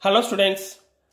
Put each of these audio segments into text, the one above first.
hello students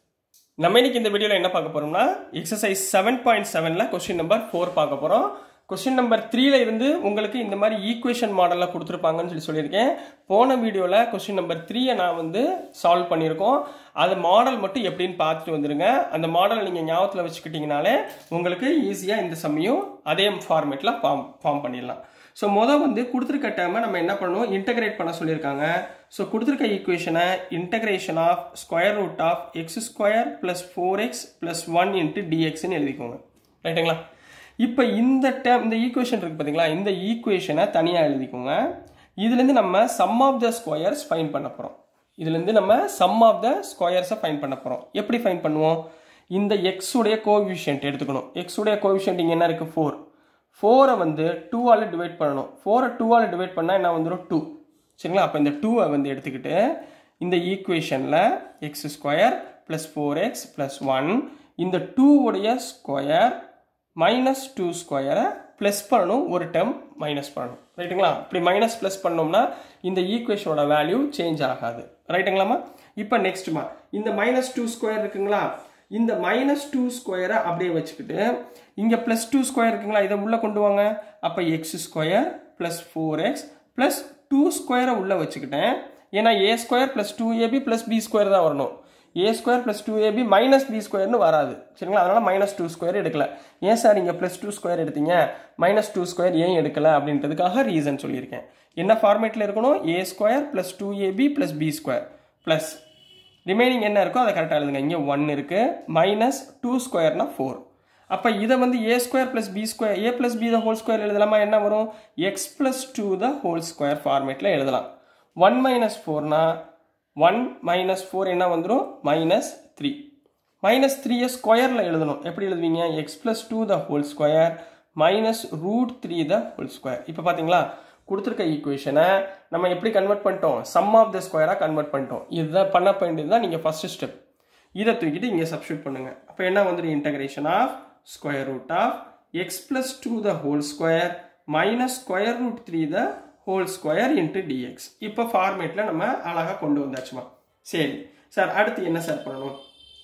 நம்ம இன்னைக்கு இந்த வீடியோவில் என்ன பார்க்க போறோம்னா எக்ஸசைஸ் செவன் பாயிண்ட் செவனில் கொஸ்டின் நம்பர் ஃபோர் பார்க்க போகிறோம் கொஸ்டின் நம்பர் த்ரீல இருந்து உங்களுக்கு இந்த மாதிரி ஈக்குவேஷன் மாடலில் கொடுத்துருப்பாங்கன்னு சொல்லி சொல்லியிருக்கேன் போன வீடியோவில் கொஸ்டின் நம்பர் த்ரீயை நான் வந்து சால்வ் பண்ணியிருக்கோம் அது மாடல் மட்டும் எப்படின்னு பார்த்துட்டு வந்துருங்க அந்த மாடலை நீங்கள் ஞாபகத்தில் வச்சுக்கிட்டீங்கனாலே உங்களுக்கு ஈஸியாக இந்த சமயம் அதே ஃபார்மேட்டில் ஃபார்ம் ஃபார்ம் பண்ணிடலாம் ஸோ மொதல் வந்து கொடுத்துருக்க டேர்மை நம்ம என்ன பண்ணணும் இன்டகிரேட் பண்ண சொல்லியிருக்காங்க ஸோ கொடுத்துருக்க ஈக்குவேஷனை integration of square root of x square plus four x plus one into டிஎக்ஸ்னு எழுதிக்கோங்க ரைட்டுங்களா இப்போ இந்த டேர்ம் இந்த ஈக்குவேஷன் இருக்குது பார்த்தீங்களா இந்த ஈக்குவேஷனை தனியாக எழுதிக்கோங்க இதுலேருந்து நம்ம sum of the squares find பண்ண போகிறோம் இதுலேருந்து நம்ம சம் ஆஃப் த ஸ்கொயர்ஸை ஃபைன் பண்ண போகிறோம் எப்படி ஃபைன் பண்ணுவோம் இந்த எக்ஸ் உடைய கோவிஷியன்ட் எடுத்துக்கணும் எக்ஸ் உடைய கோவிஷியன்ட் இங்கே என்ன இருக்குது ஃபோர் ஃபோரை வந்து டூவால் டிவைட் பண்ணணும் ஃபோரை டூவால் டிவைட் பண்ணால் என்ன வந்துடும் டூ சரிங்களா அப்போ இந்த டூவை வந்து எடுத்துக்கிட்டு இந்த ஈக்குவேஷனில் x square plus four x plus one இந்த டூவுடைய ஸ்கொயர் மைனஸ் டூ ஸ்கொயரை ப்ளஸ் பண்ணணும் ஒரு டேர்ம் மைனஸ் பண்ணணும் ரைட்டுங்களா இப்படி மைனஸ் ப்ளஸ் பண்ணோம்னா இந்த ஈக்குவேஷனோட வேல்யூ சேஞ்ச் ஆகாது ரைட்டுங்களாமா இப்போ நெக்ஸ்ட்டுமா இந்த மைனஸ் டூ ஸ்கொயர் இருக்குங்களா இந்த மைனஸ் டூ ஸ்கொயரை அப்படியே வச்சுக்கிட்டு இங்கே ப்ளஸ் டூ ஸ்கொயர் இருக்குங்களா இதை உள்ளே கொண்டு வாங்க அப்போ x square plus four x plus two ஸ்கொயரை உள்ளே வச்சுக்கிட்டேன் ஏன்னா a square plus two ab plus b square தான் வரணும் a square plus two ab minus b ஸ்கொயர்னு வராது சரிங்களா அதனால் மைனஸ் டூ ஸ்கொயர் எடுக்கல ஏன் சார் இங்கே ப்ளஸ் டூ ஸ்கொயர் எடுத்தீங்க மைனஸ் டூ ஸ்கொயர் ஏன் எடுக்கல அப்படின்றதுக்காக ரீசன் சொல்லியிருக்கேன் என்ன ஃபார்மேட்டில் இருக்கணும் a square plus two ab plus b square plus remaining என்ன இருக்கோ அதை கரெக்டாக எழுதுங்க இங்கே ஒன் இருக்குது மைனஸ் டூ ஸ்கொயர்னா ஃபோர் அப்போ இதை வந்து a square plus b square a plus b the whole square எழுதலாமா என்ன வரும் x plus two the whole square ஃபார்மேட்டில் எழுதலாம் ஒன் மைனஸ் ஃபோர்னா ஒன் மைனஸ் ஃபோர் என்ன வந்துடும் மைனஸ் த்ரீ மைனஸ் த்ரீயை ஸ்கொயரில் எழுதணும் எப்படி எழுதுவீங்க x plus two the whole square minus root three the whole square இப்போ பார்த்தீங்களா கொடுத்துருக்க ஈக்குவேஷனை நம்ம எப்படி கன்வெர்ட் பண்ணிட்டோம் சம் ஆஃப் த ஸ்கொயராக கன்வெர்ட் பண்ணிட்டோம் இதுதான் பண்ண வேண்டியது தான் நீங்கள் ஃபஸ்ட்டு ஸ்டெப் இதை தூக்கிட்டு இங்கே சப்ஸ்டியூட் பண்ணுங்கள் அப்போ என்ன வந்துடும் integration of square root of x plus two the whole square minus square root three the whole square into dx இப்போ ஃபார்மேட்டில் நம்ம அழகாக கொண்டு வந்தாச்சுமா சரி சார் அடுத்து என்ன சார் பண்ணணும்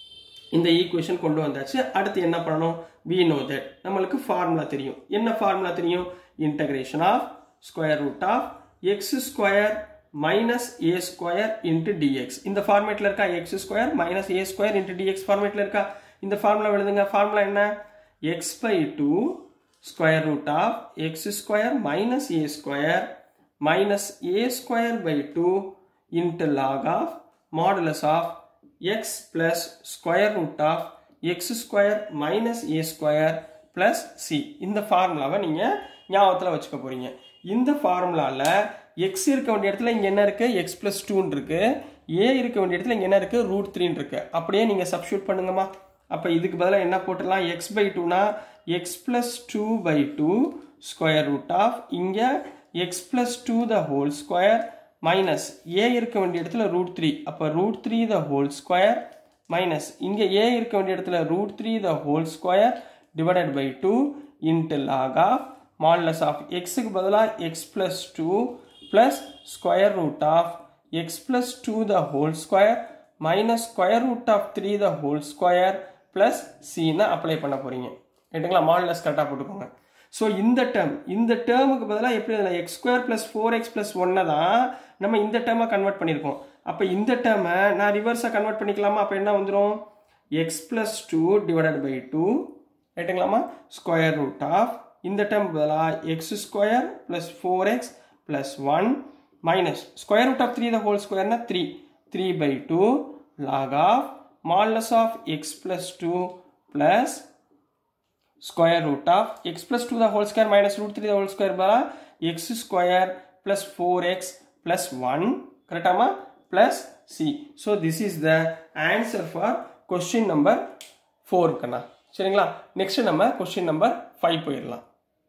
இந்த ஈக்குவேஷன் கொண்டு வந்தாச்சு அடுத்து என்ன பண்ணணும் வி நோ தட் நம்மளுக்கு ஃபார்முலா தெரியும் என்ன ஃபார்முலா தெரியும் integration of square root of x square minus a square into dx இந்த ஃபார்மேட்டில் இருக்கா x square minus a square into dx ஃபார்மேட்டில் இருக்கா இந்த ஃபார்முலா எழுதுங்க ஃபார்முலா என்ன x by two square root of x square minus a square minus a square by two into log of modulus of x plus square root of x square minus a square plus c இந்த ஃபார்முலாவை நீங்கள் ஞாபகத்தில் வச்சுக்க போகிறீங்க இந்த ஃபார்முலாவில் X இருக்க வேண்டிய இடத்துல இங்கே என்ன இருக்குது எக்ஸ் ப்ளஸ் டூன்னு இருக்குது ஏ இருக்க வேண்டிய இடத்துல இங்கே என்ன இருக்குது ரூட் த்ரீன்னு இருக்குது அப்படியே நீங்கள் சப்ஸ்டியூட் பண்ணுங்கம்மா அப்போ இதுக்கு பதிலாக என்ன போட்டுடலாம் எக்ஸ் பை டூனா x plus two by two square root of இங்கே x plus two the whole square minus a இருக்க வேண்டிய இடத்துல ரூட் த்ரீ அப்போ root three the whole square minus இங்கே ஏ இருக்க வேண்டிய இடத்துல root three the whole square divided by two into log of modulus of எக்ஸுக்கு பதிலாக x plus two plus square root of x plus two the whole square minus square root of three the whole square plus சின்னு apply பண்ண போகிறீங்க ரைட்டுங்களா modulus கரெக்டாக போட்டுக்கோங்க so இந்த term இந்த டேர்முக்கு பதிலாக எப்படி அதில் x square plus four x plus ஒன்னை தான் நம்ம இந்த டேர்மை கன்வெர்ட் பண்ணியிருக்கோம் அப்போ இந்த டேர்மை நான் ரிவர்ஸாக கன்வெர்ட் பண்ணிக்கலாமா அப்போ என்ன வந்துடும் x plus two divided by two ரைட்டுங்களாமா ஸ்கொயர் ரூட் ஆஃப் இந்த டேர்ம் பதிலாக x square plus four x plus one minus square root of three the whole ஸ்கொயர்னா three three by two log of modulus of x plus 2 plus square root of x plus 2 the whole square minus root 3 the whole square bara x square plus 4x plus 1 correct plus c so this is the answer for question number 4 கண்ணா சரிங்களா next நம்ம question number five போயிடலாம்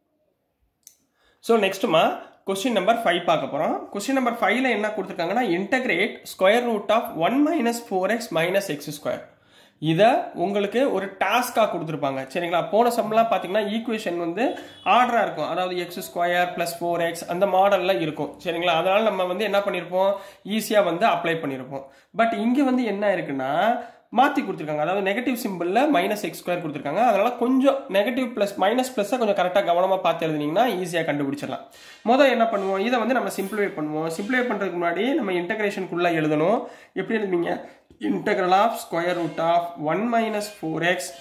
so நெக்ஸ்ட்டுமா question number five பார்க்க போகிறோம் question number ஃபைவ்ல என்ன கொடுத்துருக்காங்கன்னா integrate square root of one minus four x minus x square இதை உங்களுக்கு ஒரு டாஸ்காக கொடுத்துருப்பாங்க சரிங்களா போன சம்லாம் பார்த்தீங்கன்னா ஈக்குவேஷன் வந்து ஆர்டராக இருக்கும் அதாவது x square plus four x அந்த மாடலில் இருக்கும் சரிங்களா அதனால நம்ம வந்து என்ன பண்ணியிருப்போம் ஈஸியாக வந்து அப்ளை பண்ணியிருப்போம் பட் இங்கே வந்து என்ன இருக்குன்னா மாற்றி கொடுத்துருக்காங்க அதாவது நெகட்டிவ் சிம்பிளில் மைனஸ் எக்ஸ் ஸ்கொயர் கொடுத்துருக்காங்க அதனால கொஞ்சம் நெகட்டிவ் ப்ளஸ் மைனஸ் ப்ளஸ்ஸை கொஞ்சம் கரெக்டாக கவனமாக பார்த்து எழுதுனீங்கன்னா ஈஸியாக கண்டுபிடிச்சிடலாம் முதல் என்ன பண்ணுவோம் இதை வந்து நம்ம சிம்பிளிஃபை பண்ணுவோம் சிம்பிளிஃபை பண்ணுறதுக்கு முன்னாடி நம்ம இன்டகிரேஷனுக்குள்ளே எழுதணும் எப்படி எழுதுவீங்க integral of square root of one minus four x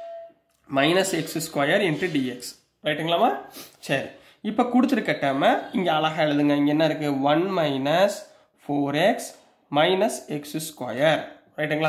minus x square into dx ரைட்டுங்களாமா சரி இப்போ கொடுத்துருக்க டேமை இங்கே அழகாக எழுதுங்க இங்கே என்ன இருக்குது one minus four x minus x square ரைட்டுங்களா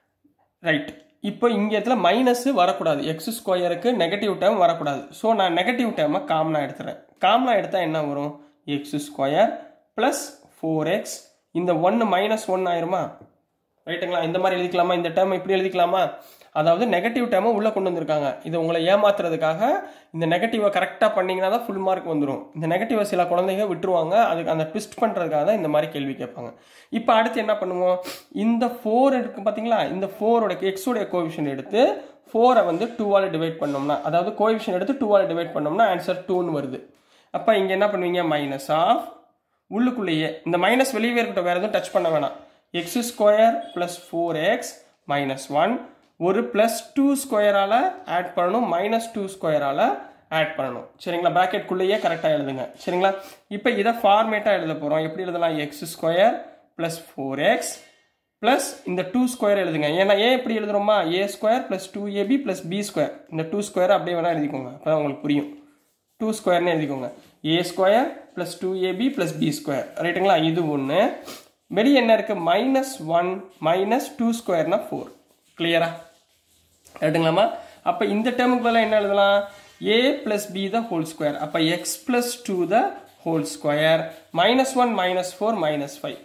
ரைட் இப்போ இங்கே இடத்துல மைனஸ் வரக்கூடாது எக்ஸ் ஸ்கொயருக்கு நெகட்டிவ் டேம் வரக்கூடாது ஸோ நான் நெகட்டிவ் டேமை காமனாக எடுத்துறேன் காமனாக எடுத்தால் என்ன வரும் x square plus four x இந்த ஒன்று மைனஸ் ஒன் ஆயிருமா ரைட்டுங்களா இந்த மாதிரி எழுதிக்கலாமா இந்த டேர்ம் இப்படி எழுதிக்கலாமா அதாவது நெகட்டிவ் டேர்மை உள்ளே கொண்டு வந்திருக்காங்க இதை உங்களை ஏமாத்துறதுக்காக இந்த நெகட்டிவை கரெக்டாக பண்ணீங்கன்னா தான் ஃபுல் மார்க் வந்துடும் இந்த நெகட்டிவை சில குழந்தைங்க விட்டுருவாங்க அதுக்கு அந்த ட்விஸ்ட் பண்ணுறதுக்காக தான் இந்த மாதிரி கேள்வி கேட்பாங்க இப்போ அடுத்து என்ன பண்ணுவோம் இந்த ஃபோர் இருக்கு பார்த்தீங்களா இந்த ஃபோரோட எக்ஸோடைய கோவிஷன் எடுத்து ஃபோரை வந்து டூவால் டிவைட் பண்ணோம்னா அதாவது கோவிஷன் எடுத்து டூவால் டிவைட் பண்ணோம்னா ஆன்சர் டூன்னு வருது அப்போ இங்கே என்ன பண்ணுவீங்க மைனஸ் ஆஃப் உள்ளுக்குள்ளேயே இந்த மைனஸ் வெளியே இருக்கட்டும் வேறு எதுவும் டச் பண்ண வேணாம் x square plus four x minus one ஒரு ப்ளஸ் டூ ஸ்கொயரால் ஆட் பண்ணணும் மைனஸ் டூ ஸ்கொயரால் ஆட் பண்ணணும் சரிங்களா ப்ராக்கெட்குள்ளேயே கரெக்டாக எழுதுங்க சரிங்களா இப்போ இதை ஃபார்மேட்டாக எழுத போகிறோம் எப்படி எழுதலாம் x square plus four x plus இந்த டூ ஸ்கொயர் எழுதுங்க ஏன்னா ஏன் எப்படி எழுதுறோமா a square plus two ab plus b square இந்த டூ ஸ்கொயர் அப்படியே வேணால் எழுதிக்கோங்க அப்போ உங்களுக்கு புரியும் டூ ஸ்கொயர்னு எழுதிக்கோங்க a square plus two ab plus b square ரைட்டுங்களா இது ஒன்று வெளியே என்ன இருக்குது மைனஸ் ஒன் மைனஸ் டூ ஸ்கொயர்னா ஃபோர் கிளியரா ரைட்டுங்களாமா அப்போ இந்த டேர்முக்கு பதிலாக என்ன எழுதலாம் a plus b the whole square அப்போ x plus two the whole square minus one minus four minus five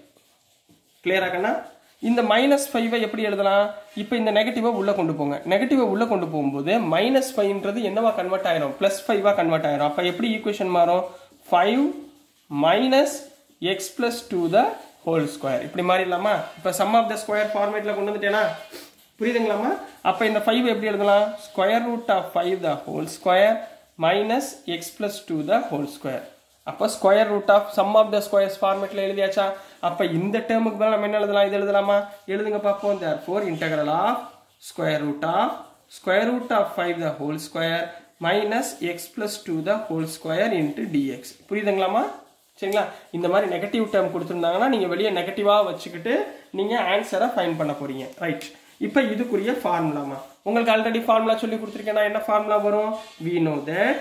கிளியரா கண்ணா இந்த மைனஸ் ஃபைவை எப்படி எழுதலாம் இப்போ இந்த நெகட்டிவை உள்ளே கொண்டு போங்க நெகட்டிவை உள்ளே கொண்டு போகும்போது மைனஸ் ஃபைவ்ன்றது என்னவா கன்வெர்ட் ஆயிரும் ப்ளஸ் ஃபைவாக கன்வெர்ட் ஆயிரும் அப்போ எப்படி ஈக்குவேஷன் மாறும் five minus x plus two the whole square இப்படி மாறிடலாமா இப்போ சம் ஆஃப் த ஸ்கொயர் ஃபார்மேட்டில் கொண்டு வந்துட்டேனா புரியுதுங்களாமா அப்போ இந்த ஃபைவ் எப்படி எழுதலாம் square root of five the whole square minus x plus two the whole square அப்போ square root of sum of the squares ஃபார்மேட்டில் எழுதியாச்சா அப்போ இந்த டேர்முக்கு தான் நம்ம என்ன எழுதலாம் இது எழுதலாமா எழுதுங்க பார்ப்போம் therefore integral of square root of square root of five the whole square minus x plus two the whole square into dx புரியுதுங்களாமா சரிங்களா இந்த மாதிரி நெகட்டிவ் டேர்ம் கொடுத்துருந்தாங்கன்னா நீங்கள் வெளியே நெகட்டிவாக வச்சுக்கிட்டு நீங்கள் ஆன்சரை ஃபைன் பண்ண போறீங்க ரைட் இப்போ இதுக்குரிய ஃபார்முலாமா உங்களுக்கு ஆல்ரெடி ஃபார்முலா சொல்லி கொடுத்துருக்கேன் என்ன ஃபார்முலா வரும் we know that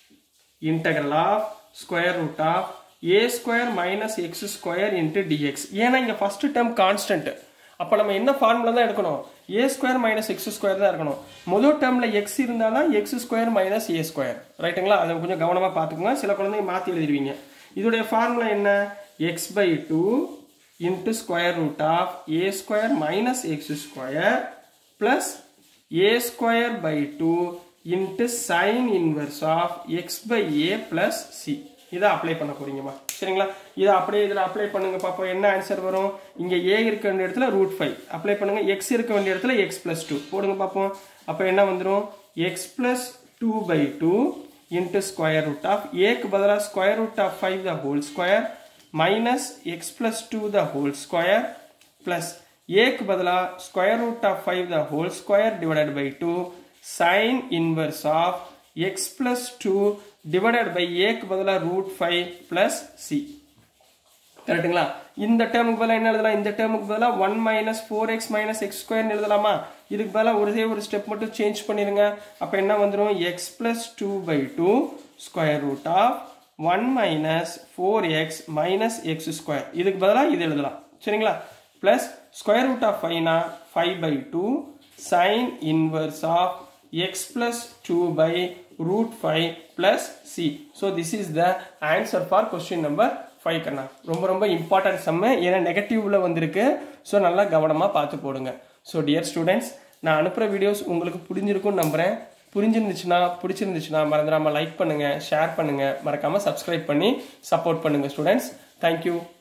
integral of square root of a square minus x square into dx ஏன்னா இங்கே ஃபர்ஸ்ட் டேர்ம் கான்ஸ்டன்ட் அப்போ நம்ம என்ன ஃபார்முலா தான் எடுக்கணும் a square minus x square தான் இருக்கணும் முதல் டேர்மில் எக்ஸ் இருந்தால் தான் x square minus a square ரைட்டுங்களா அதை கொஞ்சம் கவனமாக பார்த்துக்கோங்க சில குழந்தைங்க மாற்றி எழுதிடுவீங்க இதோடைய ஃபார்முலா என்ன x by two into square root of a square minus x square plus a square by two into sine inverse of x by a plus c இதை அப்ளை பண்ண போறீங்கம்மா சரிங்களா இதை அப்படியே இதில் அப்ளை பண்ணுங்க பார்ப்போம் என்ன ஆன்சர் வரும் இங்கே ஏ இருக்க வேண்டிய இடத்துல ரூட் ஃபைவ் அப்ளை பண்ணுங்க எக்ஸ் இருக்க வேண்டிய இடத்துல எக்ஸ் ப்ளஸ் டூ போடுங்க பார்ப்போம் அப்போ என்ன வந்துடும் x plus two by two into square root of ஏக்கு பதிலாக square root of five the whole square minus x plus two the whole square plus ஏக்கு பதிலாக square root of five the whole square divided by two sine inverse of x plus two divided by ஏக்கு பதிலாக root five plus C கரெக்டுங்களா இந்த டேர்முக்கு பதிலாக என்ன எழுதலாம் இந்த டேர்முக்கு பதிலாக one minus four x minus x ஸ்கொயர்னு எழுதலாமா இதுக்கு பதிலாக ஒரே ஒரு ஸ்டெப் மட்டும் சேஞ்ச் பண்ணிடுங்க அப்போ என்ன வந்துடும் x plus two by two square root of one minus four x minus x square இதுக்கு பதிலாக இது எழுதலாம் சரிங்களா ப்ளஸ் ஸ்கொயர் ரூட் ஆஃப் ஃபைவ்னா five by two sine inverse of x plus two by root five plus c so this is the answer for question number five கண்ணா ரொம்ப ரொம்ப important sem ஏன்னா நெகட்டிவ்ல வந்திருக்கு ஸோ நல்லா கவனமாக பார்த்து போடுங்க ஸோ டியர் ஸ்டூடெண்ட்ஸ் நான் அனுப்புகிற வீடியோஸ் உங்களுக்கு புரிஞ்சிருக்கும்னு நம்புகிறேன் புரிஞ்சிருந்துச்சுன்னா பிடிச்சிருந்துச்சுன்னா மறந்துடாமல் லைக் பண்ணுங்கள் ஷேர் பண்ணுங்கள் மறக்காமல் சப்ஸ்கிரைப் பண்ணி சப்போர்ட் பண்ணுங்கள் ஸ்டூடெண்ட்ஸ் தேங்க்யூ